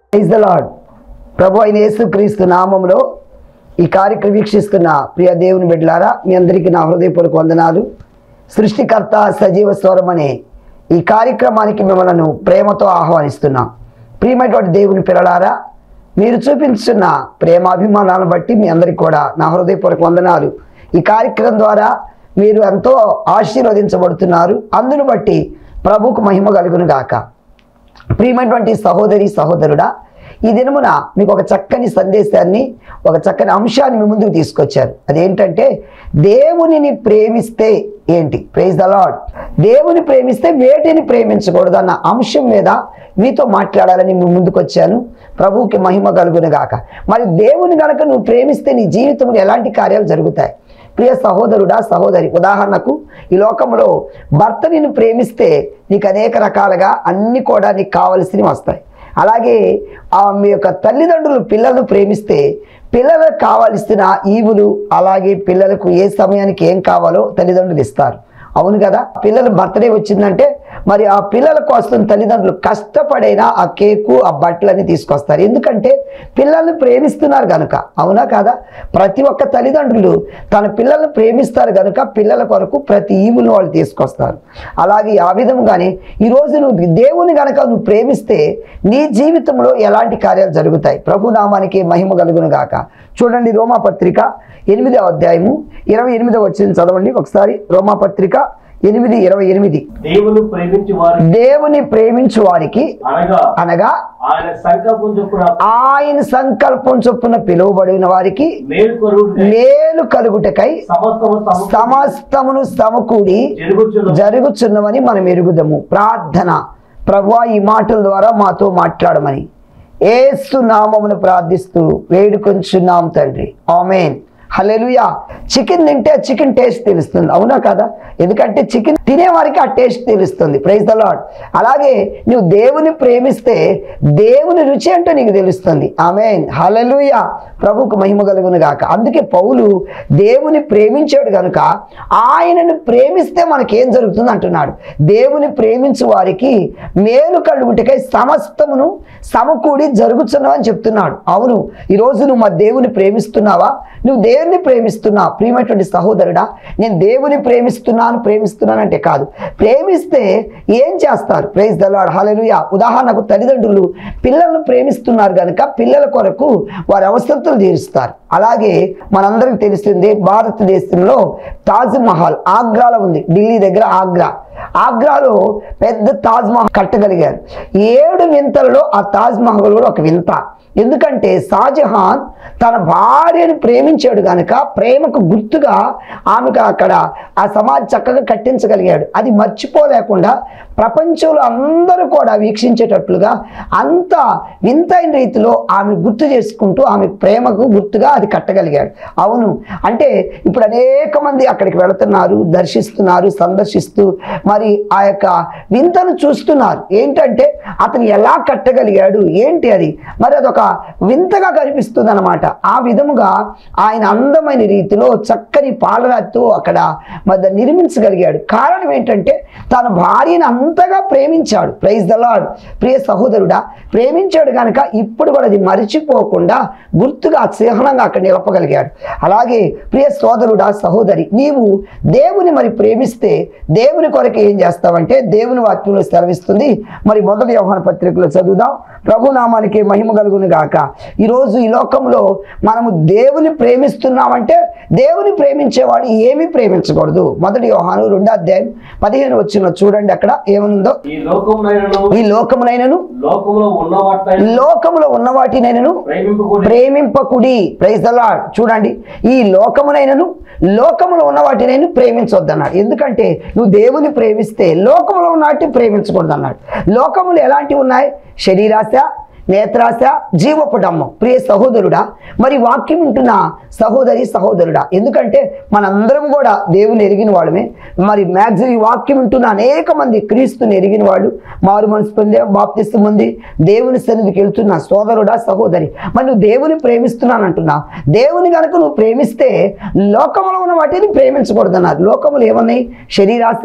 Praise the lord ప్రభు అయిన యేసుక్రీస్తు నామంలో ఈ కార్యక్రమం వీక్షిస్తున్న ప్రియ దేవుని బిడ్డలారా మీ అందరికీ నా హృదయపూర్వక వందనాలు సృష్టికర్త సజీవ స్వరం అనే ఈ కార్యక్రమానికి మిమ్మల్ని ప్రేమతో ఆహ్వానిస్తున్నాం ప్రియమైనటువంటి దేవుని పిల్లలారా మీరు చూపించున్న ప్రేమాభిమానాలను బట్టి మీ అందరికీ కూడా నా హృదయపూర్వక వందనాలు ఈ కార్యక్రమం ద్వారా మీరు ఎంతో ఆశీర్వదించబడుతున్నారు అందును బట్టి ప్రభుకు మహిమ కలుగును గాక ప్రియమైనటువంటి సహోదరి సహోదరుడా ఈ దినమున మీకు ఒక చక్కని సందేశాన్ని ఒక చక్కని అంశాన్ని మీ ముందుకు తీసుకొచ్చారు అదేంటంటే దేవునిని ప్రేమిస్తే ఏంటి ప్రైజ్ ద లాడ్ దేవుని ప్రేమిస్తే వేటిని ప్రేమించకూడదు అన్న అంశం మీద మీతో మాట్లాడాలని మీ ముందుకు వచ్చాను ప్రభువుకి మహిమ కలుగును గాక మరి దేవుని గనక నువ్వు ప్రేమిస్తే నీ జీవితంలో ఎలాంటి కార్యాలు జరుగుతాయి ప్రియ సహోదరుడా సహోదరి ఉదాహరణకు ఈ లోకంలో భర్త నిన్ను ప్రేమిస్తే నీకు అనేక రకాలుగా అన్ని కూడా నీకు కావలసినవి వస్తాయి అలాగే ఆ మీ యొక్క తల్లిదండ్రులు పిల్లలను ప్రేమిస్తే పిల్లలకు కావలసిన ఈవులు అలాగే పిల్లలకు ఏ సమయానికి ఏం కావాలో తల్లిదండ్రులు ఇస్తారు అవును కదా పిల్లల బర్త్డే వచ్చిందంటే మరి ఆ పిల్లల కోసం తల్లిదండ్రులు కష్టపడైనా ఆ కేకు ఆ బట్టలన్నీ తీసుకొస్తారు ఎందుకంటే పిల్లల్ని ప్రేమిస్తున్నారు కనుక అవునా కాదా ప్రతి ఒక్క తల్లిదండ్రులు తన పిల్లల్ని ప్రేమిస్తారు కనుక పిల్లల కొరకు ప్రతి ఈవులను వాళ్ళు తీసుకొస్తారు అలాగే ఆ విధంగానే ఈరోజు నువ్వు దేవుని గనక నువ్వు ప్రేమిస్తే నీ జీవితంలో ఎలాంటి కార్యాలు జరుగుతాయి ప్రభు నామానికి మహిమ కలుగును గాక చూడండి రోమాపత్రిక ఎనిమిదవ అధ్యాయము ఇరవై ఎనిమిదవ వచ్చిన చదవండి ఒకసారి రోమాపత్రిక ఎనిమిది ఇరవై ఎనిమిది దేవుని ప్రేమించి వారి దేవుని ప్రేమించు వారికి అనగా అనగా ఆయన సంకల్పం చొప్పున ఆయన సంకల్పం చొప్పున పిలువబడిన వారికి మేలు కొరుడు మేలు కలుగుటకై సమస్తము సమ సమస్తమును సమకూడి జరుగుచున్న జరుగుచున్నవని మనం ఎరుగుదము ప్రార్థన ప్రభు ఈ మాటల ద్వారా మాతో మాట్లాడమని ఏసు నామమును ప్రార్థిస్తూ వేడుకొంచున్నాం తండ్రి ఆమెన్ హల్లెలూయా చికెన్ తింటే చికెన్ టేస్ట్ తెలుస్తుంది అవునా కదా ఎందుకంటే చికెన్ తినేవారికి ఆ టేస్ట్ తెలుస్తుంది ప్రైజ్ ద లాడ్ అలాగే నువ్వు దేవుని ప్రేమిస్తే దేవుని రుచి అంటే నీకు తెలుస్తుంది ఆమెన్ హల్లెలూయా ప్రభుకు మహిమ కలుగును గాక అందుకే పౌలు దేవుని ప్రేమించాడు కనుక ఆయనను ప్రేమిస్తే మనకేం జరుగుతుంది అంటున్నాడు దేవుని ప్రేమించు వారికి మేలు కలుగుటకై సమస్తమును సమకూడి జరుగుతున్నవని చెప్తున్నాడు అవును ఈరోజు నువ్వు మా దేవుని ప్రేమిస్తున్నావా నువ్వు దేవుని ప్రేమిస్తున్నా ప్రియమైనటువంటి సహోదరుడా నేను దేవుని ప్రేమిస్తున్నాను ప్రేమిస్తున్నాను అంటే కాదు ప్రేమిస్తే ఏం చేస్తారు ప్రేజ్ దలాడ్ హలలుయ ఉదాహరణకు తల్లిదండ్రులు పిల్లలను ప్రేమిస్తున్నారు కనుక పిల్లల కొరకు వారి అవసరతలు తీరుస్తారు అలాగే మనందరికీ తెలిసిందే భారతదేశంలో తాజ్ మహల్ ఆగ్రాలో ఉంది ఢిల్లీ దగ్గర ఆగ్రా ఆగ్రాలో పెద్ద తాజ్ మహల్ కట్టగలిగారు ఏడు వింతలలో ఆ తాజ్ మహల్ కూడా ఒక వింత ఎందుకంటే షాజహాన్ తన భార్యను ప్రేమించాడు కనుక ప్రేమకు గుర్తుగా ఆమెకు అక్కడ ఆ సమాధి చక్కగా కట్టించగలిగాడు అది మర్చిపోలేకుండా ప్రపంచంలో అందరూ కూడా వీక్షించేటట్లుగా అంత వింతైన రీతిలో ఆమె గుర్తు చేసుకుంటూ ఆమె ప్రేమకు గుర్తుగా అది కట్టగలిగాడు అవును అంటే ఇప్పుడు అనేక మంది అక్కడికి వెళుతున్నారు దర్శిస్తున్నారు సందర్శిస్తూ మరి ఆ యొక్క వింతను చూస్తున్నారు ఏంటంటే అతను ఎలా కట్టగలిగాడు ఏంటి అది మరి అదొక వింతగా కనిపిస్తుంది అనమాట ఆ విధముగా ఆయన అందమైన రీతిలో చక్కని పాలరాతితో అక్కడ మరి దాన్ని నిర్మించగలిగాడు కారణం ఏంటంటే తన భార్యను అంతగా ప్రేమించాడు ప్రైజ్ ద లాడ్ ప్రియ సహోదరుడా ప్రేమించాడు కనుక ఇప్పుడు కూడా అది మరిచిపోకుండా గుర్తుగా చిహ్నంగా అక్కడ నిలపగలిగాడు అలాగే ప్రియ సోదరుడా సహోదరి నీవు దేవుని మరి ప్రేమిస్తే దేవుని కొరకు ఏం చేస్తావంటే దేవుని వాక్యంలో సెలవిస్తుంది మరి మొదటి వ్యవహార పత్రికలో చదువుదాం ప్రభునామానికి మహిమ కలుగును గాక ఈరోజు ఈ లోకంలో మనము దేవుని ప్రేమిస్తున్నామంటే దేవుని ప్రేమించేవాడు ఏమీ ప్రేమించకూడదు మొదటి వ్యవహారం రెండో అధ్యాయం పదిహేను వచ్చిన చూడండి అక్కడ ఏమనుందో ఈ లోకమునైనను ఈ లోకమునైనను లోకములో ఉన్న వాటినైనా లోకములో ఉన్న వాటినైనను ప్రేమింపకూడదు ప్రేమింపకుడి ప్రైజ్ ద లార్డ్ చూడండి ఈ లోకమునైనను లోకములో ఉన్న వాటినైనా ప్రేమించొద్దన్నాడు ఎందుకంటే నువ్వు దేవుని ప్రేమిస్తే లోకములో ఉన్న వాటిని ప్రేమించకూడదు అన్నాడు లోకములు ఎలాంటివి ఉన్నాయి శరీరాశ నేత్రాశ జీవపు డమ్మం ప్రియ సహోదరుడా మరి వాక్యం వింటున్న సహోదరి సహోదరుడా ఎందుకంటే మనందరం కూడా దేవుని ఎరిగిన వాళ్ళమే మరి మ్యాక్సిమం ఈ వాక్యం వింటున్న అనేక మంది క్రీస్తుని ఎరిగిన వాళ్ళు మారు మనసు పొందే బాప్తిస్తు మంది దేవుని సన్నిధికి వెళ్తున్న సోదరుడా సహోదరి మరి నువ్వు దేవుని ప్రేమిస్తున్నాను అంటున్నా దేవుని కనుక నువ్వు ప్రేమిస్తే లోకంలో ఉన్న వాటిని ప్రేమించకూడదు అన్నారు లోకములు ఏమన్నాయి శరీరాశ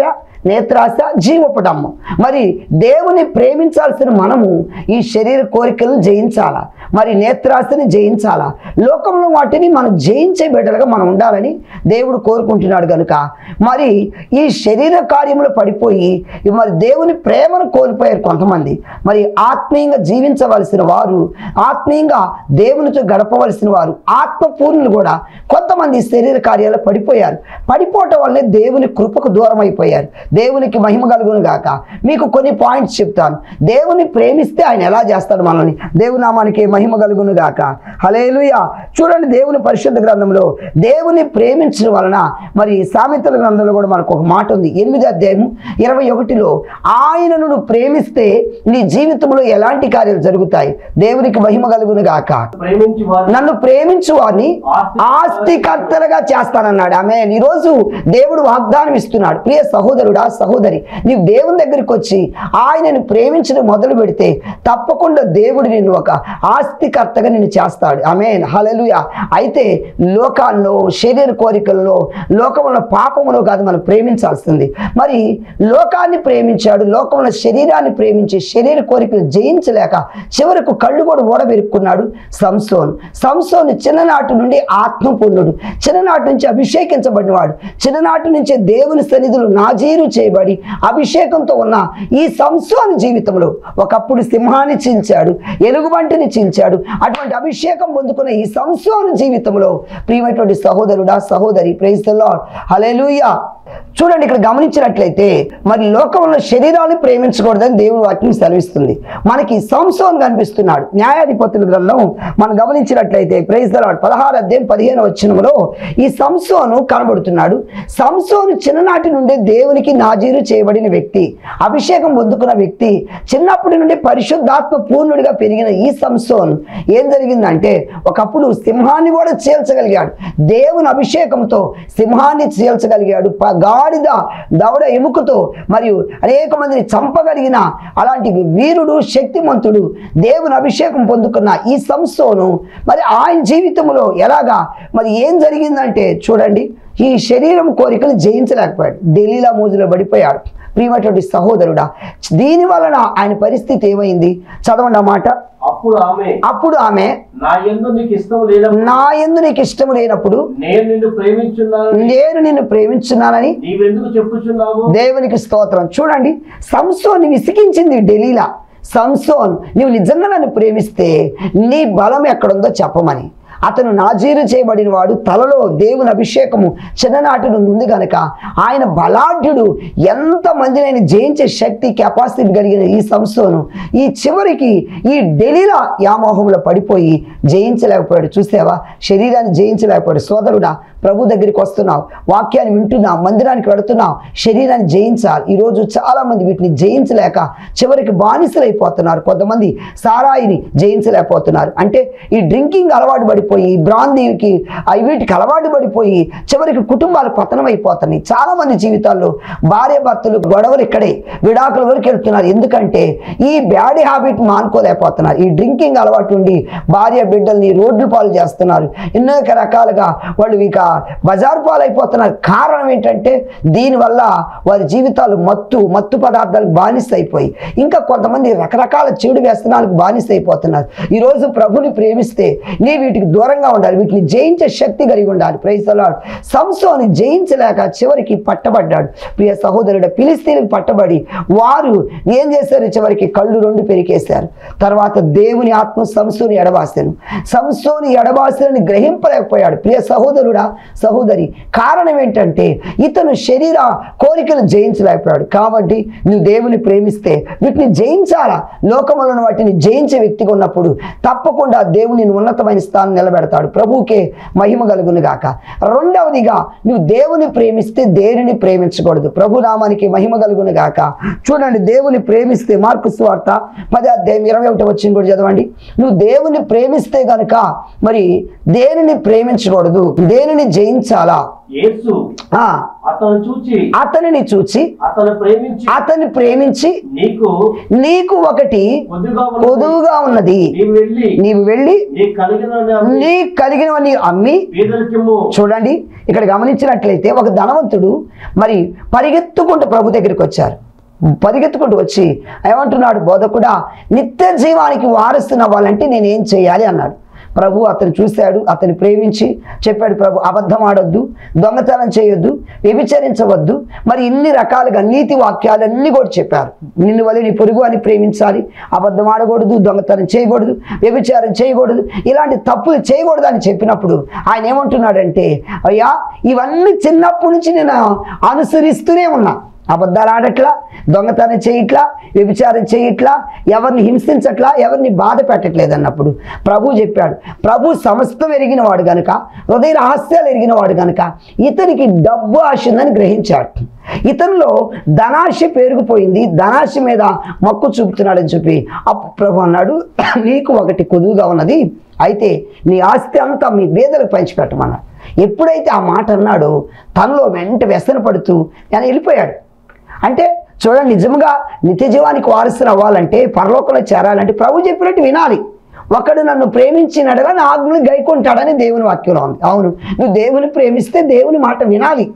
నేత్రాశ జీవపటము మరి దేవుని ప్రేమించాల్సిన మనము ఈ శరీర కోరికలను జయించాలా మరి నేత్రాశని జయించాలా లోకంలో వాటిని మనం జయించే బిడ్డలుగా మనం ఉండాలని దేవుడు కోరుకుంటున్నాడు కనుక మరి ఈ శరీర కార్యములు పడిపోయి మరి దేవుని ప్రేమను కోల్పోయారు కొంతమంది మరి ఆత్మీయంగా జీవించవలసిన వారు ఆత్మీయంగా దేవునితో గడపవలసిన వారు ఆత్మపూర్ణులు కూడా కొంతమంది శరీర కార్యాలు పడిపోయారు పడిపోవటం వల్లే దేవుని కృపకు దూరం అయిపోయారు దేవునికి మహిమ కలుగును గాక మీకు కొన్ని పాయింట్స్ చెప్తాను దేవుని ప్రేమిస్తే ఆయన ఎలా చేస్తాడు మనల్ని దేవుని నామానికి మహిమ కలుగును గాక హలేలుయ చూడండి దేవుని పరిశుద్ధ గ్రంథంలో దేవుని ప్రేమించడం వలన మరి సామెతల గ్రంథంలో కూడా మనకు ఒక మాట ఉంది ఎనిమిది అధ్యాయము ఇరవై ఒకటిలో ఆయనను నువ్వు ప్రేమిస్తే నీ జీవితంలో ఎలాంటి కార్యాలు జరుగుతాయి దేవునికి మహిమ కలుగును గాక ప్రేమించి వారు నన్ను ప్రేమించు వారిని ఆస్తికర్తలుగా చేస్తానన్నాడు ఆమె ఈరోజు దేవుడు వాగ్దానం ఇస్తున్నాడు ప్రియ సహోదరుడా సహోదరి నీవు దేవుని దగ్గరికి వచ్చి ఆయనను ప్రేమించడం మొదలు పెడితే తప్పకుండా దేవుడు నిన్ను ఒక ఆస్తికర్తగా నిన్ను చేస్తాడు ఆమె హలలుయ అయితే లోకాల్లో శరీర కోరికల్లో లోకంలో పాపములో కాదు మనం ప్రేమించాల్సింది మరి లోకాన్ని ప్రేమించాడు లోకంలో శరీరాన్ని ప్రేమించి శరీర కోరికలు జయించలేక చివరకు కళ్ళు కూడా ఓడబెరుక్కున్నాడు సంసోన్ సంసోన్ చిన్ననాటి నుండి ఆత్మపూర్ణుడు చిన్ననాటి నుంచి అభిషేకించబడినవాడు చిన్ననాటి నుంచే దేవుని సన్నిధులు నాజీరు చేయబడి అభిషేకంతో ఉన్న ఈ సంసోని జీవితంలో ఒకప్పుడు సింహాన్ని చీల్చాడు ఎలుగుబంటిని చీల్చాడు అటువంటి అభిషేకం పొందుకున్న ఈ సంసోను జీవితంలో ప్రియమైనటువంటి సహోదరుడా సహోదరి ప్రైజ్ హలేలుయా చూడండి ఇక్కడ గమనించినట్లయితే మరి లోకంలో శరీరాన్ని ప్రేమించకూడదని దేవుడు వాటిని సెలవిస్తుంది మనకి సంసోన్ కనిపిస్తున్నాడు న్యాయాధిపతుల గ్రంథం మనం గమనించినట్లయితే ప్రైజ్ దలాడ్ పదహారు అధ్యాయం పదిహేను వచ్చినములో ఈ సంసోను కనబడుతున్నాడు సంసోను చిన్ననాటి నుండి దేవునికి నాజీరు చేయబడిన వ్యక్తి అభిషేకం పొందుకున్న వ్యక్తి చిన్నప్పటి నుండి పరిశుద్ధాత్మ పూర్ణుడిగా పెరిగిన ఈ సంసోన్ ఏం జరిగిందంటే ఒకప్పుడు సింహాన్ని కూడా చీల్చగలిగాడు దేవుని అభిషేకంతో సింహాన్ని చీల్చగలిగాడు ప- గాడిద దవడ ఎముకతో మరియు అనేక మందిని చంపగలిగిన అలాంటి వీరుడు శక్తిమంతుడు దేవుని అభిషేకం పొందుకున్న ఈ సంస్థను మరి ఆయన జీవితంలో ఎలాగా మరి ఏం జరిగిందంటే చూడండి ఈ శరీరం కోరికలు జయించలేకపోయాడు ఢిల్లీలో మోజులో పడిపోయాడు ప్రియమైనటువంటి సహోదరుడా దీని వలన ఆయన పరిస్థితి ఏమైంది చదవండి ఆ మాట అప్పుడు ఆమె అప్పుడు ఆమె నా ఎందు నీకు ఇష్టం లేనప్పుడు నా ఎందు నీకు ఇష్టం లేనప్పుడు నేను నిన్ను ప్రేమించున్నాను నేను నిన్ను ప్రేమించున్నానని నీవెందుకు చెప్పుచున్నావు దేవునికి స్తోత్రం చూడండి సంసోన్ విసిగించింది ఢిల్లీలా సంసోన్ నువ్వు నిజంగా నన్ను ప్రేమిస్తే నీ బలం ఎక్కడుందో చెప్పమని అతను నాజీరు చేయబడిన వాడు తలలో దేవుని అభిషేకము చిన్ననాటి నుండి ఉంది కనుక ఆయన బలాఢ్యుడు ఎంతమందినైనా జయించే శక్తి కెపాసిటీ కలిగిన ఈ సంస్థను ఈ చివరికి ఈ ఢిల్లీలో వ్యామోహంలో పడిపోయి జయించలేకపోయాడు చూసావా శరీరాన్ని జయించలేకపోయాడు సోదరుడా ప్రభు దగ్గరికి వస్తున్నావు వాక్యాన్ని వింటున్నావు మందిరానికి వెళుతున్నావు శరీరాన్ని జయించాలి ఈరోజు చాలా మంది వీటిని జయించలేక చివరికి బానిసలైపోతున్నారు కొంతమంది సారాయిని జయించలేకపోతున్నారు అంటే ఈ డ్రింకింగ్ అలవాటు పడిపోయి ఈ బ్రాందీకి అవి వీటికి అలవాటు పడిపోయి చివరికి కుటుంబాలు పతనం అయిపోతున్నాయి చాలా మంది జీవితాల్లో భార్య భర్తలు గొడవలు ఇక్కడే విడాకుల వరకు వెళ్తున్నారు ఎందుకంటే ఈ బ్యాడ్ హ్యాబిట్ మానుకోలేకపోతున్నారు ఈ డ్రింకింగ్ అలవాటు ఉండి భార్య బిడ్డల్ని రోడ్లు పాలు చేస్తున్నారు ఎన్నో రకాలుగా వాళ్ళు ఇక బజారు పాలు అయిపోతున్నారు కారణం ఏంటంటే దీనివల్ల వారి జీవితాలు మత్తు మత్తు పదార్థాలకు బానిస అయిపోయి ఇంకా కొంతమంది రకరకాల చెడు వ్యసనాలకు బానిస అయిపోతున్నారు ఈరోజు ప్రభుని ప్రేమిస్తే నీ వీటికి దూరంగా ఉండాలి వీటిని జయించే శక్తి కలిగి ఉండాలి ప్రైసలాడు సంసోని జయించలేక చివరికి పట్టబడ్డాడు ప్రియ సహోదరుడు పిలిస్తీనికి పట్టబడి వారు ఏం చేశారు చివరికి కళ్ళు రెండు పెరికేశారు తర్వాత దేవుని ఆత్మ సంసోని ఎడబాసాను సంసోని ఎడబాసని గ్రహింపలేకపోయాడు ప్రియ సహోదరుడా సహోదరి కారణం ఏంటంటే ఇతను శరీర కోరికలు జయించలేకపోయాడు కాబట్టి నువ్వు దేవుని ప్రేమిస్తే వీటిని జయించాలా లోకములను వాటిని జయించే వ్యక్తిగా ఉన్నప్పుడు తప్పకుండా దేవుని నిన్ను ఉన్నతమైన స్థానం నిలబెడతాడు ప్రభువుకే మహిమ కలుగును గాక రెండవదిగా నువ్వు దేవుని ప్రేమిస్తే దేనిని ప్రేమించకూడదు ప్రభు నామానికి మహిమ కలుగును గాక చూడండి దేవుని ప్రేమిస్తే మార్కు స్వార్త పది అధ్యాయం ఇరవై ఒకటి వచ్చింది కూడా చదవండి నువ్వు దేవుని ప్రేమిస్తే గనుక మరి దేనిని ప్రేమించకూడదు దేనిని జయించాలా యేసు ఆ అతను చూచి అతనిని చూచి అతను ప్రేమించి అతన్ని ప్రేమించి నీకు నీకు ఒకటి కొద్దిగా ఉన్నది. కొదువుగా ఉన్నది నీవు వెళ్ళి నీవు వెళ్ళి నీకు కలిగిన నీ కలిగినవన్నీ అమ్మి పేదలకిమ్ము చూడండి ఇక్కడ గమనించినట్లయితే ఒక ధనవంతుడు మరి పరిగెత్తుకుంటూ ప్రభు దగ్గరికి వచ్చారు పరిగెత్తుకుంటూ వచ్చి ఏమంటున్నాడు బోధకుడా నిత్య జీవానికి వారసున్న వాళ్ళంటే నేనేం చేయాలి అన్నాడు ప్రభు అతను చూశాడు అతని ప్రేమించి చెప్పాడు ప్రభు అబద్ధం ఆడొద్దు దొంగతనం చేయొద్దు వ్యభిచరించవద్దు మరి ఇన్ని రకాలుగా నీతి వాక్యాలన్నీ కూడా చెప్పారు నిన్ను వల్ల నీ పొరుగు అని ప్రేమించాలి అబద్ధం ఆడకూడదు దొంగతనం చేయకూడదు వ్యభిచారం చేయకూడదు ఇలాంటి తప్పులు చేయకూడదు అని చెప్పినప్పుడు ఆయన ఏమంటున్నాడంటే అయ్యా ఇవన్నీ చిన్నప్పటి నుంచి నేను అనుసరిస్తూనే ఉన్నా అబద్ధాలు ఆడట్లా దొంగతనం చేయట్లా వ్యభిచారం చేయట్లా ఎవరిని హింసించట్లా ఎవరిని బాధ పెట్టట్లేదు అన్నప్పుడు ప్రభు చెప్పాడు ప్రభు సమస్తం ఎరిగిన వాడు గనుక హృదయ రహస్యాలు ఎరిగిన వాడు గనుక ఇతనికి డబ్బు ఆశ ఉందని గ్రహించాడు ఇతనిలో ధనాశ పెరిగిపోయింది ధనాశ మీద మక్కు చూపుతున్నాడని చెప్పి అప్పుడు ప్రభు అన్నాడు నీకు ఒకటి కొదువుగా ఉన్నది అయితే నీ ఆస్తి అంతా మీ బేదలకు పంచిపెట్టమన్నాడు ఎప్పుడైతే ఆ మాట అన్నాడో తనలో వెంట వ్యసన పడుతూ ఆయన వెళ్ళిపోయాడు అంటే చూడండి నిజంగా నిత్య జీవానికి వారసులు అవ్వాలంటే పరలోకంలో చేరాలంటే ప్రభు చెప్పినట్టు వినాలి ఒకడు నన్ను ప్రేమించినడగా నా ఆజ్ఞలు గైకుంటాడని దేవుని వాక్యంలో ఉంది అవును నువ్వు దేవుని ప్రేమిస్తే దేవుని మాట వినాలి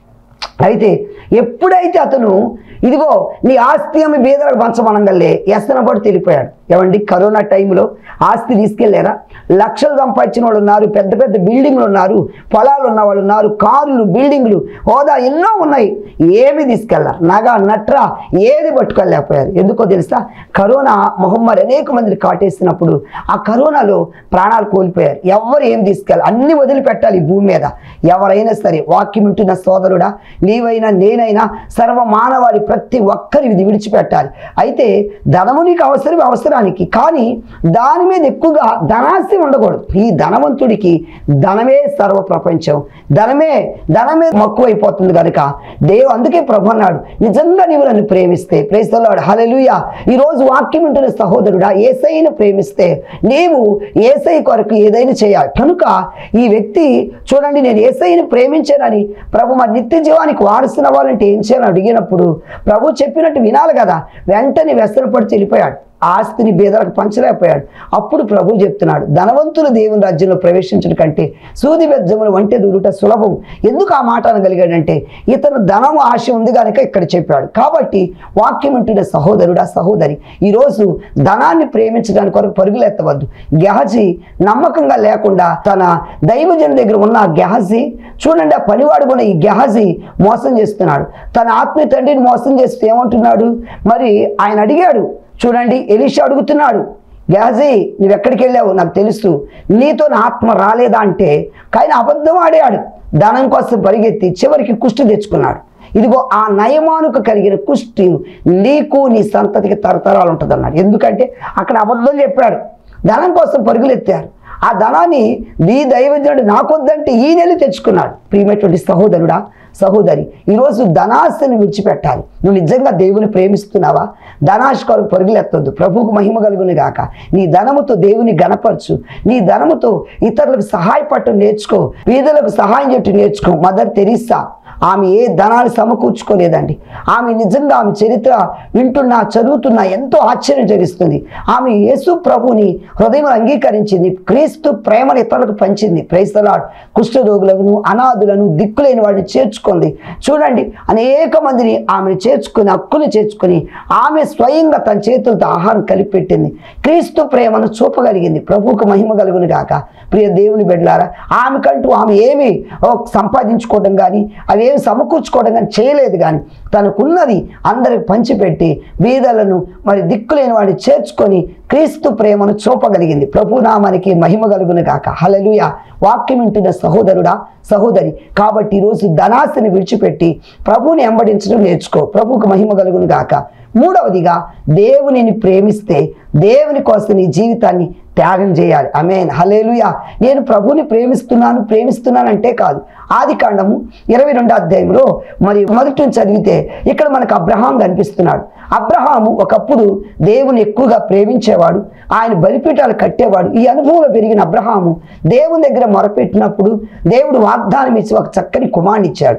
అయితే ఎప్పుడైతే అతను ఇదిగో నీ ఆస్తి అమ్మి బీదలకు పంచమనంగల్లే ఎస్తన పడి తెలిపోయాడు ఏమండి కరోనా టైంలో ఆస్తి తీసుకెళ్ళారా లక్షలు సంపాదించిన వాళ్ళు ఉన్నారు పెద్ద పెద్ద బిల్డింగ్లు ఉన్నారు పొలాలు ఉన్న వాళ్ళు ఉన్నారు కార్లు బిల్డింగ్లు హోదా ఎన్నో ఉన్నాయి ఏమి తీసుకెళ్ళారు నగ నట్ర ఏది పట్టుకెళ్ళలేకపోయారు ఎందుకో తెలుసా కరోనా మొహమ్మద్ అనేక మందిని కాటేసినప్పుడు ఆ కరోనాలో ప్రాణాలు కోల్పోయారు ఎవరు ఏం తీసుకెళ్ళాలి అన్ని వదిలిపెట్టాలి ఈ భూమి మీద ఎవరైనా సరే వాక్యం వింటున్న సోదరుడా నీవైనా నేనైనా సర్వ మానవాళి ప్రతి ఒక్కరి ఇది విడిచిపెట్టాలి అయితే ధనము నీకు అవసరం అవసరానికి కానీ దాని మీద ఎక్కువగా ధనాస్తి ఉండకూడదు ఈ ధనవంతుడికి ధనమే సర్వ ప్రపంచం ధనమే ధనమే మక్కువైపోతుంది కనుక దేవు అందుకే ప్రభు అన్నాడు నిజంగా నీవు నన్ను ప్రేమిస్తే ప్రేస్తలాడు హలలుయ ఈరోజు వాక్యం వింటున్న సహోదరుడా ఏసైను ప్రేమిస్తే నీవు ఏసై కొరకు ఏదైనా చేయాలి కనుక ఈ వ్యక్తి చూడండి నేను ఏసైని ప్రేమించానని ప్రభు మరి నిత్య జీవానికి వారసున్న వాళ్ళంటే ఏం చేయాలని అడిగినప్పుడు ప్రభు చెప్పినట్టు వినాలి కదా వెంటనే వ్యసనపడి వెళ్ళిపోయాడు ఆస్తిని బీదలకు పంచలేకపోయాడు అప్పుడు ప్రభు చెప్తున్నాడు ధనవంతులు దేవుని రాజ్యంలో ప్రవేశించడం కంటే సూది బెజ్జములు వంటే దూరుట సులభం ఎందుకు ఆ మాట అనగలిగాడంటే ఇతను ధనం ఆశ ఉంది కనుక ఇక్కడ చెప్పాడు కాబట్టి వాక్యం వింటున్న సహోదరుడా సహోదరి ఈరోజు ధనాన్ని ప్రేమించడానికి కొరకు పరుగులెత్తవద్దు గెహజీ నమ్మకంగా లేకుండా తన దైవజన దగ్గర ఉన్న ఆ గెహజీ చూడండి ఆ పనివాడు కూడా ఈ గెహజీ మోసం చేస్తున్నాడు తన ఆత్మీయ తండ్రిని మోసం చేస్తూ ఏమంటున్నాడు మరి ఆయన అడిగాడు చూడండి ఎలీషా అడుగుతున్నాడు గేహజీ నువ్వు ఎక్కడికి వెళ్ళావు నాకు తెలుసు నీతో నా ఆత్మ రాలేదా అంటే కానీ అబద్ధం ఆడాడు ధనం కోసం పరిగెత్తి చివరికి కుష్టి తెచ్చుకున్నాడు ఇదిగో ఆ నయమానుకు కలిగిన కుష్టి నీకు నీ సంతతికి తరతరాలు ఉంటుంది అన్నాడు ఎందుకంటే అక్కడ అబద్ధం చెప్పాడు ధనం కోసం పరుగులెత్తారు ఆ ధనాన్ని నీ దైవజనుడు నాకొద్దంటే ఈ నెల తెచ్చుకున్నాడు ప్రియమైనటువంటి సహోదరుడా సహోదరి ఈరోజు ధనాశని విడిచిపెట్టాలి నువ్వు నిజంగా దేవుని ప్రేమిస్తున్నావా ధనాశ కొరకు పరుగులెత్తొద్దు ప్రభువుకు మహిమ కలుగుని గాక నీ ధనముతో దేవుని గణపరచు నీ ధనముతో ఇతరులకు సహాయపడటం నేర్చుకో పేదలకు సహాయం చేయటం నేర్చుకో మదర్ తెరీసా ఆమె ఏ ధనాలు సమకూర్చుకోలేదండి ఆమె నిజంగా ఆమె చరిత్ర వింటున్నా చదువుతున్నా ఎంతో ఆశ్చర్యం జరిగిస్తుంది ఆమె యేసు ప్రభుని హృదయం అంగీకరించింది క్రీస్తు ప్రేమను ఇతరులకు పంచింది ప్రైస్తలాడ్ కుష్ఠరోగులను అనాథులను దిక్కులేని వాడిని చేర్చుకుంది చూడండి అనేక మందిని ఆమెను చేర్చుకుని హక్కుని చేర్చుకుని ఆమె స్వయంగా తన చేతులతో ఆహారం కలిపెట్టింది క్రీస్తు ప్రేమను చూపగలిగింది ప్రభువుకు మహిమ కలుగును గాక ప్రియ దేవుని బిడ్డలారా ఆమెకంటూ ఆమె ఏమి ఓ, సంపాదించుకోవడం కానీ అవేమి సమకూర్చుకోవడం కానీ చేయలేదు కానీ తనకున్నది అందరికి పంచిపెట్టి బీదలను మరి దిక్కులేని వాడిని చేర్చుకొని క్రీస్తు ప్రేమను చూపగలిగింది ప్రభునామానికి మహిమ కలుగును గాక హలలుయ వాక్యం వింటున్న సహోదరుడా సహోదరి కాబట్టి ఈరోజు ధనాశని విడిచిపెట్టి ప్రభువుని వెంబడించడం నేర్చుకో ప్రభువుకు మహిమ కలుగును గాక మూడవదిగా దేవునిని ప్రేమిస్తే దేవుని కోసం నీ జీవితాన్ని త్యాగం చేయాలి అమేన్ హలేలుయా నేను ప్రభుని ప్రేమిస్తున్నాను ప్రేమిస్తున్నాను అంటే కాదు ఆది కాండము ఇరవై రెండో అధ్యాయంలో మరి మొదటి నుంచి చదివితే ఇక్కడ మనకు అబ్రహాం కనిపిస్తున్నాడు అబ్రహాము ఒకప్పుడు దేవుని ఎక్కువగా ప్రేమించేవాడు ఆయన బలిపీఠాలు కట్టేవాడు ఈ అనుభవంలో పెరిగిన అబ్రహాము దేవుని దగ్గర మొరపెట్టినప్పుడు దేవుడు వాగ్దానం ఇచ్చి ఒక చక్కని కుమారుని ఇచ్చాడు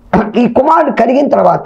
ఈ కుమారుడు కలిగిన తర్వాత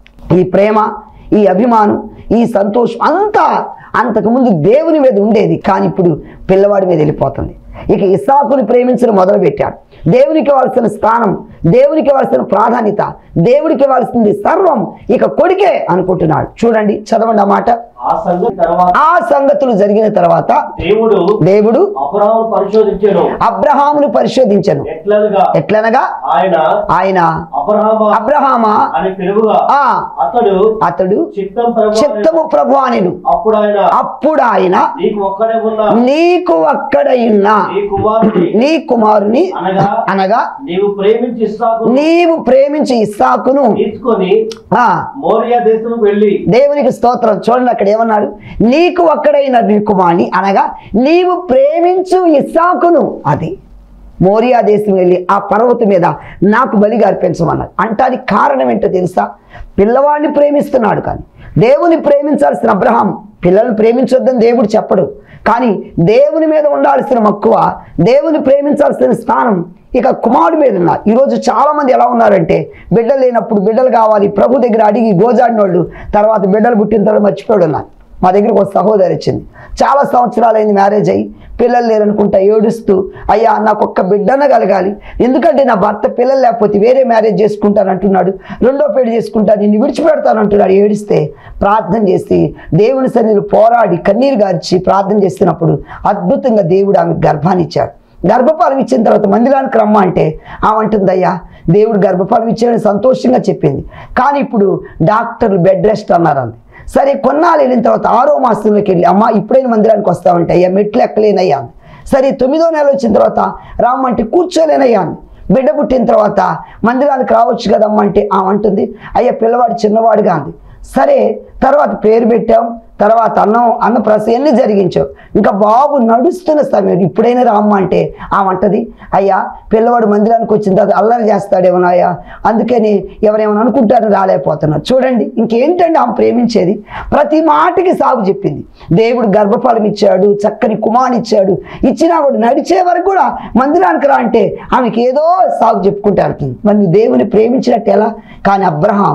ఈ ప్రేమ ఈ అభిమానం ఈ సంతోషం అంతా అంతకుముందు దేవుని మీద ఉండేది కానీ ఇప్పుడు పిల్లవాడి మీద వెళ్ళిపోతుంది ఇక ఇస్సాకుని ప్రేమించడం మొదలుపెట్టాడు దేవునికి ఇవ్వాల్సిన స్థానం దేవునికి ఇవ్వాల్సిన ప్రాధాన్యత దేవుడికి ఇవ్వాల్సింది సర్వం ఇక కొడుకే అనుకుంటున్నాడు చూడండి చదవండి ఆ మాట ఆ సంగతి తర్వాత ఆ సంగతులు జరిగిన తర్వాత దేవుడు దేవుడు అబ్రహాము పరిశోధించాను అబ్రహామును పరిశోధించను ఎట్లనగా ఎట్లనగా ఆయన ఆయన అబ్రహామ అబ్రహామా అని పిలువుగా ఆ అతడు అతడు చిత్తం ప్రభు చిత్తము ప్రభు అనెను అప్పుడు ఆయన అప్పుడు ఆయన నీకు ఒక్కడే ఉన్న నీకు అక్కడయున్న నీ కుమారుని నీ కుమారుని అనగా అనగా నీవు ప్రేమించి ఇస్సాకు నీవు ప్రేమించి ఇస్సాకును తీసుకొని ఆ మోరియా దేశం వెళ్ళి దేవునికి స్తోత్రం చూడండి అక్కడ ఏమన్నాడు నీకు ఒక్కడైన నీ కుమారుని అనగా నీవు ప్రేమించు ఇస్సాకును అది మోరియా దేశం వెళ్ళి ఆ పర్వతం మీద నాకు బలిగా అర్పించమన్నాడు అంటానికి కారణం ఏంటో తెలుసా పిల్లవాడిని ప్రేమిస్తున్నాడు కానీ దేవుని ప్రేమించాల్సిన అబ్రహాం పిల్లల్ని ప్రేమించొద్దని దేవుడు చెప్పడు కానీ దేవుని మీద ఉండాల్సిన మక్కువ దేవుని ప్రేమించాల్సిన స్థానం ఇక కుమారుడు మీద ఉన్నారు ఈరోజు చాలా మంది ఎలా ఉన్నారంటే బిడ్డలు లేనప్పుడు బిడ్డలు కావాలి ప్రభు దగ్గర అడిగి గోజాడిన వాళ్ళు తర్వాత బిడ్డలు పుట్టిన తర్వాత మర్చిపోయాడు ఉన్నారు మా దగ్గరకు ఒక సహోదరి వచ్చింది చాలా సంవత్సరాలైంది మ్యారేజ్ అయ్యి పిల్లలు లేరనుకుంటా ఏడుస్తూ అయ్యా నాకు ఒక్క బిడ్డన కలగాలి ఎందుకంటే నా భర్త పిల్లలు లేకపోతే వేరే మ్యారేజ్ చేసుకుంటాను అంటున్నాడు రెండో పెళ్లి చేసుకుంటాను నిన్ను విడిచిపెడతాను అంటున్నాడు ఏడిస్తే ప్రార్థన చేసి దేవుని సన్నిధిలో పోరాడి కన్నీరు గార్చి ప్రార్థన చేస్తున్నప్పుడు అద్భుతంగా దేవుడు ఆమె గర్భాన్ని ఇచ్చాడు గర్భఫలం ఇచ్చిన తర్వాత మందిరానికి రమ్మ అంటే ఆమె అంటుందయ్యా దేవుడు గర్భఫలం ఇచ్చాడని సంతోషంగా చెప్పింది కానీ ఇప్పుడు డాక్టర్లు బెడ్ రెస్ట్ అన్నారు అంది సరే కొన్నాళ్ళు వెళ్ళిన తర్వాత ఆరో మాసంలోకి వెళ్ళి అమ్మ ఇప్పుడైనా మందిరానికి వస్తామంటే అయ్యా మెట్లు ఎక్కలేనయ్యా అంది. సరే తొమ్మిదో నెల వచ్చిన తర్వాత రామ్మంటే కూర్చోలేనయ్యా అంది. బిడ్డ పుట్టిన తర్వాత మందిరానికి రావచ్చు కదమ్మా అంటే ఆమె అంటుంది అయ్యా పిల్లవాడు చిన్నవాడుగా అంది సరే తర్వాత పేరు పెట్టాం తర్వాత అన్నం అన్న ప్రస ఎన్ని జరిగించావు ఇంకా బాబు నడుస్తున్న సమయం ఇప్పుడైనా రామ్మ అంటే ఆమె అంటది అయ్యా పిల్లవాడు మందిరానికి వచ్చిన తర్వాత అల్లరి చేస్తాడేమో అయ్యా అందుకని ఎవరేమైనా అనుకుంటారని రాలేకపోతున్నారు చూడండి ఇంకేంటండి ఆమె ప్రేమించేది ప్రతి మాటకి సాగు చెప్పింది దేవుడు గర్భఫలం ఇచ్చాడు చక్కని కుమారుని ఇచ్చాడు ఇచ్చినా కూడా నడిచే వరకు కూడా మందిరానికి రా అంటే ఆమెకి ఏదో సాగు చెప్పుకుంటూ వెళ్తుంది మరి నువ్వు దేవుని ప్రేమించినట్టు ఎలా కానీ అబ్రహాం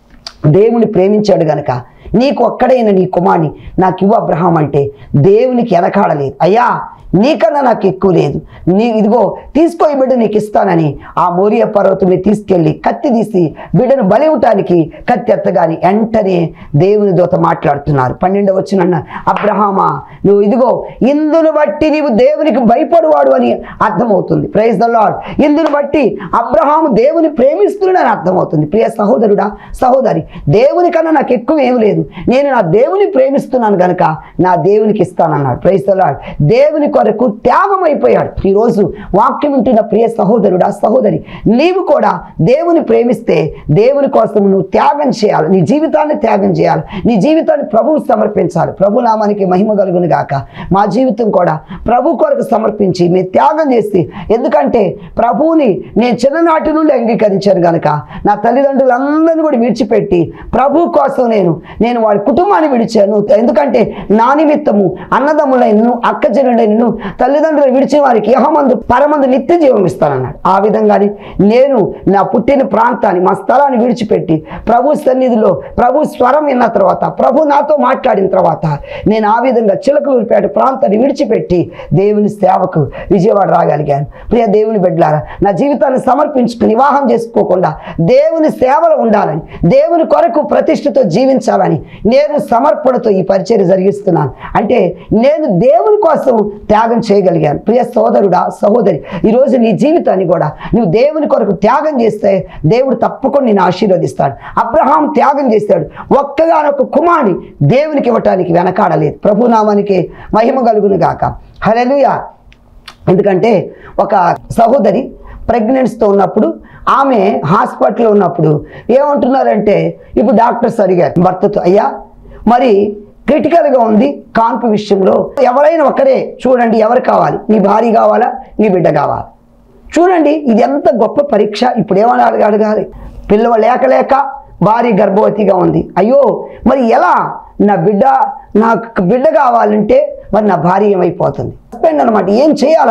దేవుని ప్రేమించాడు గనక నీకు ఒక్కడైన నీ కుమార్ని నాకు ఇవ్వు అబ్రహాం అంటే దేవునికి వెనకాడలేదు అయ్యా నీకన్నా నాకు ఎక్కువ లేదు నీ ఇదిగో తీసుకో ఈ బిడ్డ నీకు ఇస్తానని ఆ మోరియ పర్వతం మీద తీసుకెళ్ళి కత్తి తీసి బిడ్డను బలి ఇవ్వటానికి కత్తి ఎత్తగాని వెంటనే దేవుని దూత మాట్లాడుతున్నారు పన్నెండు వచ్చిన అబ్రహామా నువ్వు ఇదిగో ఇందును బట్టి నీవు దేవునికి భయపడువాడు అని అర్థమవుతుంది ప్రైజ్ ద లాడ్ ఇందును బట్టి అబ్రహాము దేవుని ప్రేమిస్తున్నాడని అర్థమవుతుంది ప్రియ సహోదరుడా సహోదరి దేవుని కన్నా నాకు ఎక్కువ ఏం లేదు నేను నా దేవుని ప్రేమిస్తున్నాను గనక నా దేవునికి ఇస్తానన్నాడు ప్రైజ్ ద లాడ్ దేవుని కొరకు త్యాగం అయిపోయాడు ఈరోజు వాక్యం వింటున్న ప్రియ సహోదరుడా సహోదరి నీవు కూడా దేవుని ప్రేమిస్తే దేవుని కోసం నువ్వు త్యాగం చేయాలి నీ జీవితాన్ని త్యాగం చేయాలి నీ జీవితాన్ని ప్రభువు సమర్పించాలి ప్రభు నామానికి మహిమ కలుగును గాక మా జీవితం కూడా ప్రభు కొరకు సమర్పించి మేము త్యాగం చేసి ఎందుకంటే ప్రభువుని నేను చిన్ననాటి నుండి అంగీకరించాను గనక నా తల్లిదండ్రులందరినీ కూడా విడిచిపెట్టి ప్రభు కోసం నేను నేను వాడి కుటుంబాన్ని విడిచాను ఎందుకంటే నా నిమిత్తము అన్నదమ్ములైనను అక్కచెల్లెళ్ళైనను తల్లిదండ్రులు విడిచిన వారికి యహమందు పరమందు నిత్య జీవం ఇస్తానన్నాడు ఆ విధంగానే నేను నా పుట్టిన ప్రాంతాన్ని మా స్థలాన్ని విడిచిపెట్టి ప్రభు సన్నిధిలో ప్రభు స్వరం విన్న తర్వాత ప్రభు నాతో మాట్లాడిన తర్వాత నేను ఆ విధంగా చిలకలూరిపేట ప్రాంతాన్ని విడిచిపెట్టి దేవుని సేవకు విజయవాడ రాగలిగాను ప్రియ దేవుని బిడ్డలారా నా జీవితాన్ని సమర్పించుకుని వివాహం చేసుకోకుండా దేవుని సేవలో ఉండాలని దేవుని కొరకు ప్రతిష్టతో జీవించాలని నేను సమర్పణతో ఈ పరిచయం జరిగిస్తున్నాను అంటే నేను దేవుని కోసం త్యాగం చేయగలిగాను ప్రియ సోదరుడా సహోదరి ఈరోజు నీ జీవితాన్ని కూడా నువ్వు దేవుని కొరకు త్యాగం చేస్తే దేవుడు తప్పకుండా నేను ఆశీర్వదిస్తాడు అబ్రహాం త్యాగం చేశాడు ఒక్కగానొక్క కుమారుని దేవునికి ఇవ్వటానికి వెనకాడలేదు ప్రభునామానికి మహిమ కలుగును గాక హల్లెలూయా ఎందుకంటే ఒక సహోదరి ప్రెగ్నెన్సీతో ఉన్నప్పుడు ఆమె హాస్పిటల్లో ఉన్నప్పుడు ఏమంటున్నారంటే ఇప్పుడు డాక్టర్స్ అడిగారు భర్తతో అయ్యా మరి క్రిటికల్గా ఉంది కాన్పు విషయంలో ఎవరైనా ఒకరే చూడండి ఎవరు కావాలి నీ భార్య కావాలా నీ బిడ్డ కావాలా చూడండి ఇది ఎంత గొప్ప పరీక్ష ఇప్పుడు ఏమని అడగ అడగాలి పిల్లవ లేక లేక భార్య గర్భవతిగా ఉంది అయ్యో మరి ఎలా నా బిడ్డ నాకు బిడ్డ కావాలంటే మరి నా భార్య ఏమైపోతుంది హస్బెండ్ అనమాట ఏం చేయాలా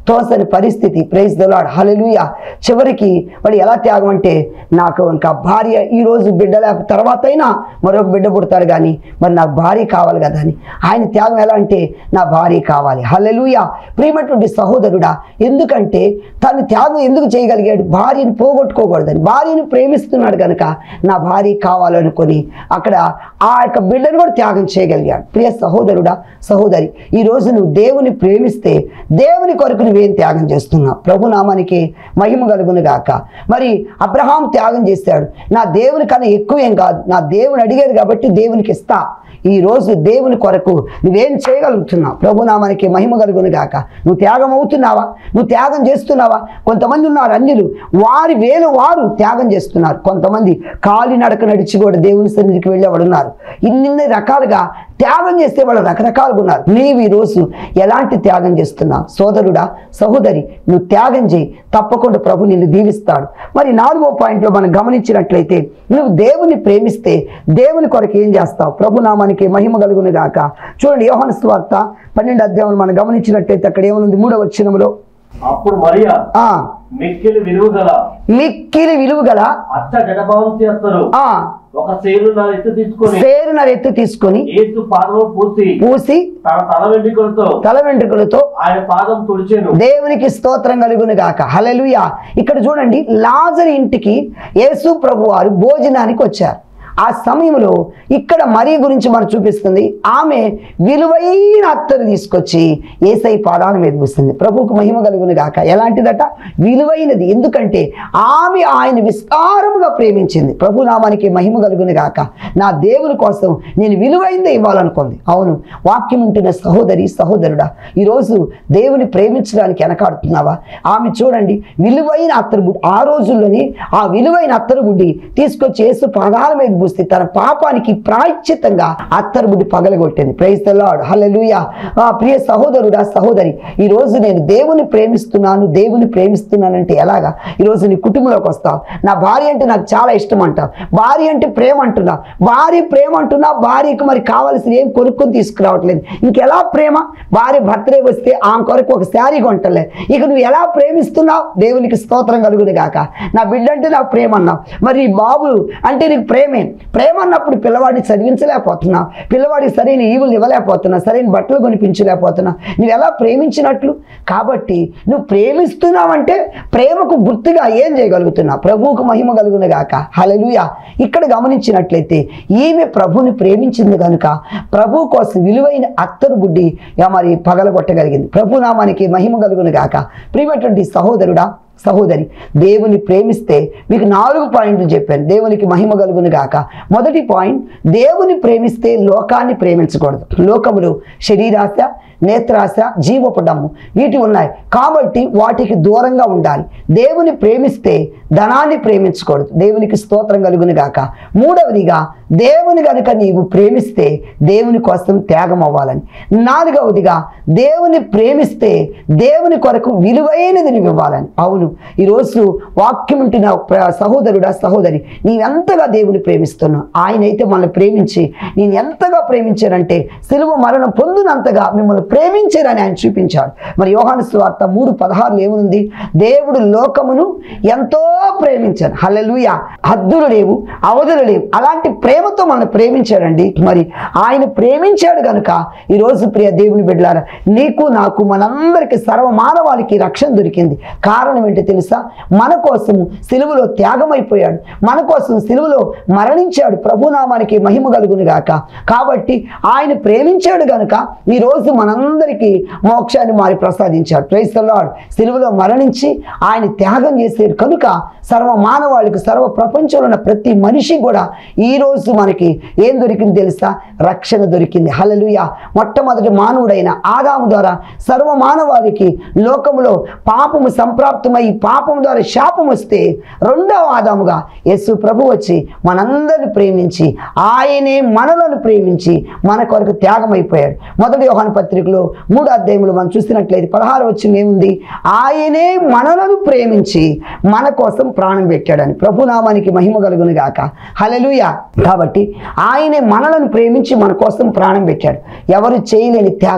తోసని పరిస్థితి ప్రైజ్ దొలాడ్ హలెలుయ చివరికి వాడు ఎలా త్యాగం అంటే నాకు ఇంకా భార్య ఈ రోజు బిడ్డ లేక తర్వాత అయినా మరొక బిడ్డ పుడతాడు కానీ మరి నాకు భార్య కావాలి కదా అని ఆయన త్యాగం ఎలా అంటే నా భార్య కావాలి హలెలుయ ప్రియమైనటువంటి సహోదరుడా ఎందుకంటే తను త్యాగం ఎందుకు చేయగలిగాడు భార్యను పోగొట్టుకోకూడదని భార్యను ప్రేమిస్తున్నాడు కనుక నా భార్య కావాలనుకొని అక్కడ ఆ యొక్క బిడ్డను కూడా త్యాగం చేయగలిగాడు ప్రియ సహోదరుడా సహోదరి ఈ రోజు నువ్వు దేవుని ప్రేమిస్తే దేవుని కొరకు నువ్వేం త్యాగం చేస్తున్నావు ప్రభునామానికి మహిమ కలుగును గాక మరి అబ్రహాం త్యాగం చేశాడు నా దేవుని కన్నా ఎక్కువేం కాదు నా దేవుని అడిగాడు కాబట్టి దేవునికి ఇస్తా ఈ రోజు దేవుని కొరకు నువ్వేం చేయగలుగుతున్నావు ప్రభునామానికి మహిమ కలుగును గాక నువ్వు త్యాగం అవుతున్నావా నువ్వు త్యాగం చేస్తున్నావా కొంతమంది ఉన్నారు అన్యులు వారి వేలు వారు త్యాగం చేస్తున్నారు కొంతమంది కాలి నడక నడిచి కూడా దేవుని సన్నిధికి వెళ్ళేవాడు ఉన్నారు ఇన్ని రకాలుగా త్యాగం చేస్తే వాళ్ళు రకరకాలుగా ఉన్నారు నీవు ఈరోజు ఎలాంటి త్యాగం చేస్తున్నావు సోదరుడా సహోదరి నువ్వు త్యాగం చేయి తప్పకుండా ప్రభు నిన్ను దీవిస్తాడు మరి నాలుగో పాయింట్లో మనం గమనించినట్లయితే నువ్వు దేవుని ప్రేమిస్తే దేవుని కొరకు ఏం చేస్తావు ప్రభు నామానికి మహిమ కలుగును గాక చూడండి యోహాను స్వార్త పన్నెండు అధ్యాయం మనం గమనించినట్లయితే అక్కడ ఏమనుంది మూడవ వచనములో అప్పుడు మరియా ఆ మిక్కిలి విలువగల మిక్కిలి విలువ గల అచ్చ జడభావం చేస్తారు ఆ ఒక సేలు నా ఎత్తు తీసుకొని సేరున ఎత్తు తీసుకొని ఏసు పాదము పూసి పూసి తన తల వెంట్రుకలతో తల వెంట్రుకలతో ఆయన పాదం తుడిచెను దేవునికి స్తోత్రం కలుగును గాక హల్లెలూయా ఇక్కడ చూడండి లాజర్ ఇంటికి యేసు ప్రభు వారు భోజనానికి వచ్చారు ఆ సమయంలో ఇక్కడ మరీ గురించి మనం చూపిస్తుంది ఆమె విలువైన అత్తరు తీసుకొచ్చి ఏసై పాదాల మీద పూస్తుంది ప్రభువుకు మహిమ కలుగును గాక ఎలాంటిదట విలువైనది ఎందుకంటే ఆమె ఆయన విస్తారముగా ప్రేమించింది ప్రభు నామానికి మహిమ కలుగును గాక నా దేవుని కోసం నేను విలువైందే ఇవ్వాలనుకుంది అవును వాక్యం ఉంటున్న సహోదరి సహోదరుడా ఈరోజు దేవుని ప్రేమించడానికి వెనకాడుతున్నావా ఆమె చూడండి విలువైన అత్తరుబుడ్డి ఆ రోజుల్లోనే ఆ విలువైన అత్తరుబుడ్డి తీసుకొచ్చి యేసు పాదాల మీద పూస్తే తన పాపానికి ప్రాయశ్చిత్తంగా అత్తరుబుడ్డి పగలగొట్టింది ప్రైజ్ ద లార్డ్ హల్లెలూయా ఆ ప్రియ సహోదరుడా సహోదరి ఈ రోజు నేను దేవుని ప్రేమిస్తున్నాను దేవుని ప్రేమిస్తున్నానంటే ఎలాగా ఈరోజు నీ కుటుంబంలోకి వస్తావు నా భార్య అంటే నాకు చాలా ఇష్టం అంటావు భార్య అంటే ప్రేమ అంటున్నా భార్య ప్రేమ అంటున్నా భార్యకు మరి కావాల్సిన ఏం కొనుక్కొని తీసుకురావట్లేదు ఇంకెలా ప్రేమ భార్య బర్త్డే వస్తే ఆమె కొరకు ఒక శారీ కొంటలే ఇక నువ్వు ఎలా ప్రేమిస్తున్నావు దేవునికి స్తోత్రం కలుగును గాక నా బిడ్డ అంటే నాకు ప్రేమ అన్నావు మరి ఈ బాబు అంటే నీకు ప్రేమే ప్రేమ అన్నప్పుడు పిల్లవాడిని చదివించలేకపోతున్నావు పిల్లవాడికి సరైన ఈవులు ఇవ్వలేకపోతున్నావు సరైన బట్టలు కొనిపించలేకపోతున్నావు నువ్వు ఎలా ప్రేమించినట్లు కాబట్టి నువ్వు ప్రేమిస్తున్నావంటే ప్రేమకు గుర్తుగా ఏం చేయగలుగుతున్నావు ప్రభువుకు మహిమ కలుగును గాక హల్లెలూయా ఇక్కడ గమనించినట్లయితే ఈమె ప్రభుని ప్రేమించింది కనుక ప్రభు కోసం విలువైన అత్తరు బుడ్డి యా మరి పగలగొట్టగలిగింది ప్రభు నామానికి మహిమ కలుగును గాక ప్రియమైనటువంటి సహోదరుడా సహోదరి దేవుని ప్రేమిస్తే మీకు నాలుగు పాయింట్లు చెప్పాను దేవునికి మహిమ కలుగును గాక మొదటి పాయింట్ దేవుని ప్రేమిస్తే లోకాన్ని ప్రేమించకూడదు లోకములు శరీరాశ నేత్రాశ జీవపు డమ్ము వీటి ఉన్నాయి కాబట్టి వాటికి దూరంగా ఉండాలి దేవుని ప్రేమిస్తే ధనాన్ని ప్రేమించకూడదు దేవునికి స్తోత్రం కలుగును గాక మూడవదిగా దేవుని గనుక నీవు ప్రేమిస్తే దేవుని కోసం త్యాగం అవ్వాలని నాలుగవదిగా దేవుని ప్రేమిస్తే దేవుని కొరకు విలువైనది నువ్వు ఇవ్వాలని అవును ఈరోజు వాక్యం ఉంటున్న ప్ర- సహోదరుడా సహోదరి నీవెంతగా దేవుని ప్రేమిస్తున్నావు ఆయన అయితే మనల్ని ప్రేమించి నేను ఎంతగా ప్రేమించారంటే సిలువ మరణం పొందినంతగా మిమ్మల్ని ప్రేమించారని ఆయన చూపించాడు మరి యోహాను స్వార్త మూడు పదహారులు ఏముంది దేవుడు లోకమును ఎంతో ప్రేమించాడు హల్లెలూయ హద్దులు లేవు అవధులు లేవు అలాంటి ప్రేమతో మనం ప్రేమించాడండి మరి ఆయన ప్రేమించాడు కనుక ఈరోజు ప్రియ దేవుని బిడ్డలారా నీకు నాకు మనందరికీ సర్వ మానవాళికి రక్షణ దొరికింది కారణం ఏంటో తెలుసా మన కోసం సిలువలో త్యాగమైపోయాడు మన కోసం సిలువలో మరణించాడు ప్రభునామానికి మహిమ కలుగును గాక కాబట్టి ఆయన ప్రేమించాడు గనుక ఈరోజు మనందరికీ మోక్షాన్ని మారి ప్రసాదించాడు క్రైస్తలాడు సిలువలో మరణించి ఆయన త్యాగం చేశారు కనుక సర్వ మానవాళికి సర్వ ప్రపంచంలో ఉన్న ప్రతి మనిషి కూడా ఈ రోజు మనకి ఏం దొరికింది తెలుసా రక్షణ దొరికింది హలలుయ మొట్టమొదటి మానవుడైన ఆదాము ద్వారా సర్వ మానవాళికి లోకములో పాపము సంప్రాప్తమై పాపం ద్వారా శాపం వస్తే రెండవ ఆదాముగా యేసు ప్రభు వచ్చి మనందరిని ప్రేమించి ఆయనే మనలను ప్రేమించి మన కొరకు త్యాగం అయిపోయాడు మొదటి యోహాను పత్రికలో మూడు అధ్యాయములు మనం చూసినట్లయితే పదహారు వచ్చిన ఏముంది ఆయనే మనలను ప్రేమించి మన కోసం ప్రాణం పెట్టాడని ప్రభునామానికి మహిమ కలుగును గాక హలలుయ కాబట్టి ఆయనే మనలను ప్రేమించి మన కోసం ప్రాణం పెట్టాడు ఎవరు చేయలేని త్యాగం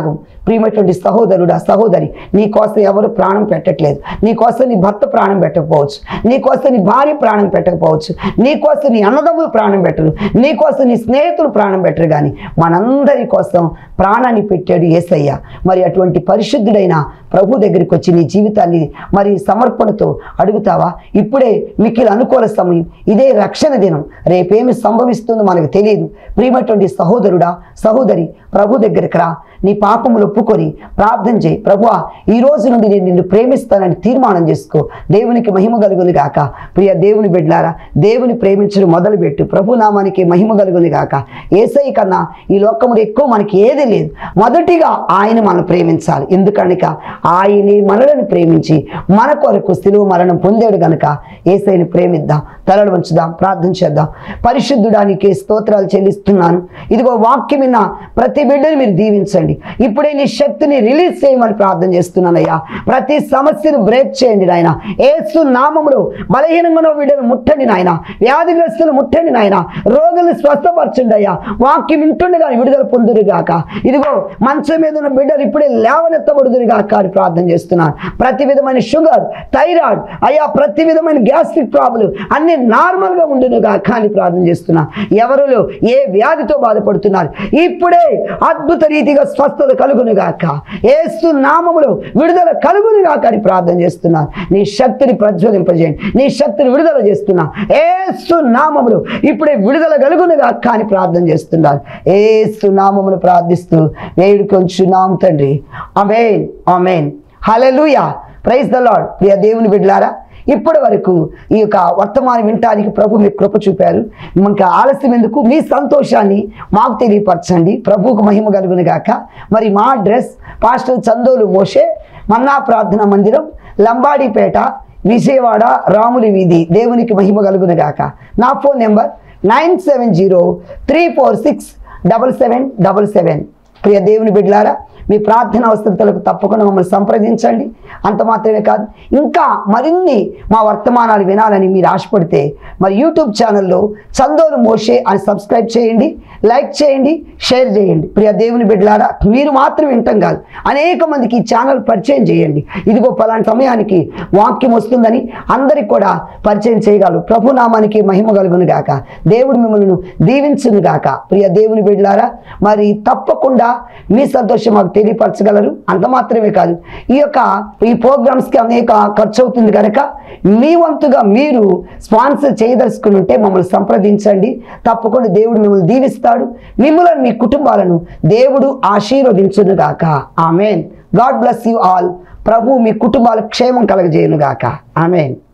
ప్రియమైనటువంటి సహోదరుడా సహోదరి నీ కోసం ఎవరు ప్రాణం పెట్టట్లేదు నీ కోసం నీ భర్త ప్రాణం పెట్టకపోవచ్చు నీ కోసం నీ భార్య ప్రాణం పెట్టకపోవచ్చు నీ కోసం నీ అన్నదమ్ములు ప్రాణం పెట్టరు నీ కోసం నీ స్నేహితులు ప్రాణం పెట్టరు కానీ మనందరి కోసం ప్రాణాన్ని పెట్టాడు ఏసయ్య మరి అటువంటి పరిశుద్ధుడైన ప్రభు దగ్గరికి వచ్చి నీ జీవితాన్ని మరి సమర్పణతో అడుగుతావా ఇప్పుడే మిక్కిలి అనుకూల సమయం ఇదే రక్షణ దినం రేపేమి సంభవిస్తుందో మనకు తెలియదు ప్రియమైనటువంటి సహోదరుడా సహోదరి ప్రభు దగ్గరికి రా నీ పాపములు ఒప్పుకొని ప్రార్థన చేయి ప్రభువా ఈ రోజు నుండి నేను నిన్ను ప్రేమిస్తానని తీర్మానం చేసుకో దేవునికి మహిమ కలుగుని గాక ప్రియ దేవుని బిడ్లారా దేవుని ప్రేమించడం మొదలుపెట్టు ప్రభు నామానికి మహిమ కలుగుని గాక ఏసై కన్నా ఈ లోకములో ఎక్కువ మనకి ఏది లేదు మొదటిగా ఆయన మనం ప్రేమించాలి ఎందుకనక ఆయనే మనలను ప్రేమించి మన కొరకు సిలువ మరణం పొందాడు గనుక ఏసైని ప్రేమిద్దాం తలలు ఉంచుదాం ప్రార్థన చేద్దాం పరిశుద్ధుడానికి స్తోత్రాలు చెల్లిస్తున్నాను ఇదిగో వాక్యం విన్న ప్రతి బిడ్డను మీరు దీవించండి ఇప్పుడే నీ శక్తిని రిలీజ్ చేయమని ప్రార్థన చేస్తున్నానయ్యా ప్రతి సమస్యను బ్రేక్ చేయండి నాయన ఏసు నామములు బలహీనంగా ఉన్న బిడ్డలు ముట్టండి నాయన వ్యాధిగ్రస్తులు ముట్టండి నాయన రోగులు స్వస్థపరచండి అయ్యా వాక్యం వింటుండగా విడుదల పొందురు గాక ఇదిగో మంచం మీద ఉన్న బిడ్డలు ఇప్పుడే లేవనెత్తబడుదురు గాక అని ప్రార్థన చేస్తున్నాను ప్రతి విధమైన షుగర్ థైరాయిడ్ అయ్యా ప్రతి విధమైన గ్యాస్ట్రిక్ ప్రాబ్లం అన్ని నార్మల్గా ఉండును గాక అని ప్రార్థన చేస్తున్నా ఎవరులో ఏ వ్యాధితో బాధపడుతున్నారు ఇప్పుడే అద్భుత రీతిగా స్వస్థత కలుగును గాక ఏసు నామములో విడుదల కలుగును గాక అని ప్రార్థన చేస్తున్నాను నీ శక్తిని ప్రజ్వలింపజేయండి నీ శక్తిని విడుదల చేస్తున్నా ఏసు నామములు ఇప్పుడే విడుదల కలుగును గాక అని ప్రార్థన చేస్తున్నాను ఏసు నామమును ప్రార్థిస్తూ వేడుకొంచున్నాం తండ్రి amen amen hallelujah praise the Lord ప్రియ దేవుని బిడ్డలారా ఇప్పటి వరకు ఈ యొక్క వర్తమానం వినటానికి ప్రభు మీకు కృప చూపారు ఇంకా ఆలస్యం ఎందుకు మీ సంతోషాన్ని మాకు తెలియపరచండి ప్రభువుకు మహిమ కలుగును గాక మరి మా అడ్రస్ పాస్టర్ చందోలు మోషే మన్నా ప్రార్థన మందిరం లంబాడిపేట విజయవాడ రాములి వీధి దేవునికి మహిమ కలుగును గాక నా phone number nine seven zero three four six double seven double seven ప్రియ దేవుని బిడ్డలారా మీ ప్రార్థన అవసరతలకు తప్పకుండా మమ్మల్ని సంప్రదించండి అంత మాత్రమే కాదు ఇంకా మరిన్ని మా వర్తమానాలు వినాలని మీరు ఆశపడితే మరి యూట్యూబ్ ఛానల్లో చందోలు మోషే అని సబ్స్క్రైబ్ చేయండి లైక్ చేయండి షేర్ చేయండి ప్రియ దేవుని బిడ్డలారా మీరు మాత్రం వింటాం కాదు అనేక మందికి ఈ ఛానల్ పరిచయం చేయండి ఇదిగో పలాంటి సమయానికి వాక్యం వస్తుందని అందరికి కూడా పరిచయం చేయగలరు ప్రభు నామానికి మహిమ కలుగును గాక దేవుడు మిమ్మల్ని దీవించును గాక ప్రియ దేవుని బిడ్డలారా మరి తప్పకుండా మీ సంతోషం మాకు తెలియపరచగలరు అంత మాత్రమే కాదు ఈ యొక్క ఈ ప్రోగ్రామ్స్కి అనేక ఖర్చు అవుతుంది కనుక మీ వంతుగా మీరు స్పాన్సర్ చేయదలుచుకుని ఉంటే మమ్మల్ని సంప్రదించండి తప్పకుండా దేవుడు మిమ్మల్ని దీవిస్తాడు మిమ్మల్ని మీ కుటుంబాలను దేవుడు ఆశీర్వదించును గాక amen God bless you all ప్రభు మీ కుటుంబాలకు క్షేమం కలగజేయును గాక ఆమెన్